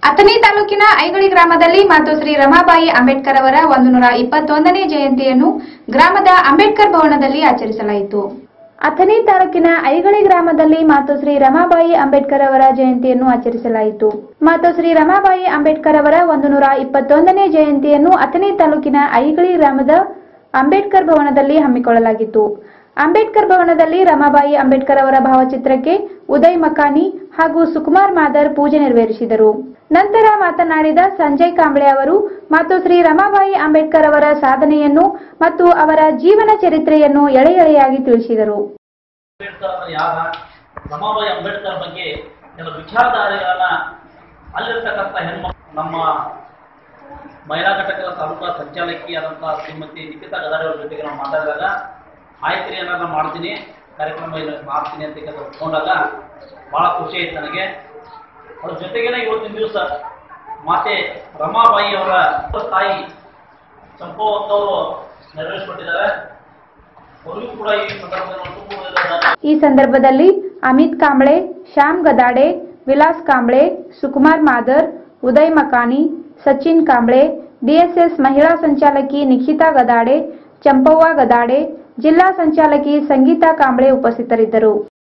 ಅಥಣಿ ತಾಲೂಕಿನ ಐಗಳಿ ಗ್ರಾಮದಲ್ಲಿ ಮಾತೋಶ್ರೀ ರಮಾಬಾಯಿ ಅಂಬೇಡ್ಕರ್ ಅವರ ಒಂದು ನೂರ ಇಪ್ಪತ್ತೊಂದನೇ ಜಯಂತಿಯನ್ನು ಗ್ರಾಮದ ಅಂಬೇಡ್ಕರ್ ಭವನದಲ್ಲಿ ಆಚರಿಸಲಾಯಿತು ಅಥಣಿ ತಾಲೂಕಿನ ಐಗಳಿ ಗ್ರಾಮದಲ್ಲಿ ಮಾತೋಶ್ರೀ ರಮಾಬಾಯಿ ಅಂಬೇಡ್ಕರ್ ಅವರ ಜಯಂತಿಯನ್ನು ಆಚರಿಸಲಾಯಿತು ಮಾತೋಶ್ರೀ ರಮಾಬಾಯಿ ಅಂಬೇಡ್ಕರ್ ಅವರ ಒಂದು ನೂರ ಇಪ್ಪತ್ತೊಂದನೇ ಜಯಂತಿಯನ್ನು ಅಥಣಿ ತಾಲೂಕಿನ ಐಗಳಿ ಗ್ರಾಮದ ಅಂಬೇಡ್ಕರ್ ಭವನದಲ್ಲಿ ಹಮ್ಮಿಕೊಳ್ಳಲಾಗಿತ್ತು ಅಂಬೇಡ್ಕರ್ ಭವನದಲ್ಲಿ ರಮಾಬಾಯಿ ಅಂಬೇಡ್ಕರ್ ಅವರ ಭಾವಚಿತ್ರಕ್ಕೆ ಉದಯ್ ಮಕಾನಿ ಹಾಗೂ ಸುಕುಮಾರ್ ಮಾದರ್ ಪೂಜೆ ನೆರವೇರಿಸಿದರು ನಂತರ ಮಾತನಾಡಿದ ಸಂಜಯ್ ಕಾಂಬ್ಳೆ ಅವರು ಮಾತೋಶ್ರೀ ರಮಾಬಾಯಿ ಅಂಬೇಡ್ಕರ್ ಅವರ ಸಾಧನೆಯನ್ನು ಮತ್ತು ಅವರ ಜೀವನ ಚರಿತ್ರೆಯನ್ನು ಎಳೆ ಎಳೆಯಾಗಿ ತಿಳಿಸಿದರು ಅಂಬೇಡ್ಕರ್ ಅಂದ್ರೆ ಯಾರ ರಮಾಬಾಯಿ ಅಂಬೇಡ್ಕರ್ ಬಗ್ಗೆ ಕೆಲವು ವಿಚಾರಧಾರೆಗಳನ್ನ ಅಲ್ಲಿರ್ತಕ್ಕಂಥ ಹೆಣ್ಮಕ್ಳು ನಮ್ಮ ಮಹಿಳಾ ಘಟಕದ ತಾಲೂಕಾ ಸಂಚಾಲಕಿಯಾದಂತಹ ಶ್ರೀಮತಿ ನಿಖಿತಾ ಗದಾರಿ ಅವ್ರ ಜೊತೆಗೆ ನಾವು ಮಾತಾಡಿದಾಗ ಆಯ್ತು ರೀ ಏನಾದ್ರು ಮಾಡ್ತೀನಿ ಕಾರ್ಯಕ್ರಮ ಇಲ್ಲ ಮಾಡ್ತೀನಿ ಅಂತ ಕೆಲವು ಒಪ್ಕೊಂಡಾಗ ಭಾಳ ಖುಷಿ ಆಯ್ತು ನನಗೆ ಅವ್ರ ಜೊತೆಗೇನೆ ಇವತ್ತಿನ ದಿವಸ ಮಾತೆ ರಮಾಬಾಯಿ ಅವರ ತಾಯಿ ಚಂಪವತ್ತವರು ನೆರವೇರಿಸ್ಕೊಟ್ಟಿದ್ದಾರೆ ಅವ್ರಿಗೂ ಕೂಡ ಈ ಸಂದರ್ಭದಲ್ಲಿ ತುಂಬ ಈ ಸಂದರ್ಭದಲ್ಲಿ ಅಮಿತ್ ಕಾಂಬ್ಳೆ ಶ್ಯಾಮ್ ಗದಾಡೆ ವಿಲಾಸ್ ಕಾಂಬ್ಳೆ ಸುಕುಮಾರ್ ಮಾದರ್ ಉದಯ್ ಮಕಾನಿ ಸಚಿನ್ ಕಾಂಬ್ಳೆ ಡಿಎಸ್ಎಸ್ ಮಹಿಳಾ ಸಂಚಾಲಕಿ ನಿಖಿತಾ ಗದಾಡೆ ಚಂಪವ್ವ ಗದಾಡೆ ಜಿಲ್ಲಾ ಸಂಚಾಲಕಿ ಸಂಗೀತಾ ಕಾಂಬ್ಳೆ ಉಪಸ್ಥಿತರಿದ್ದರು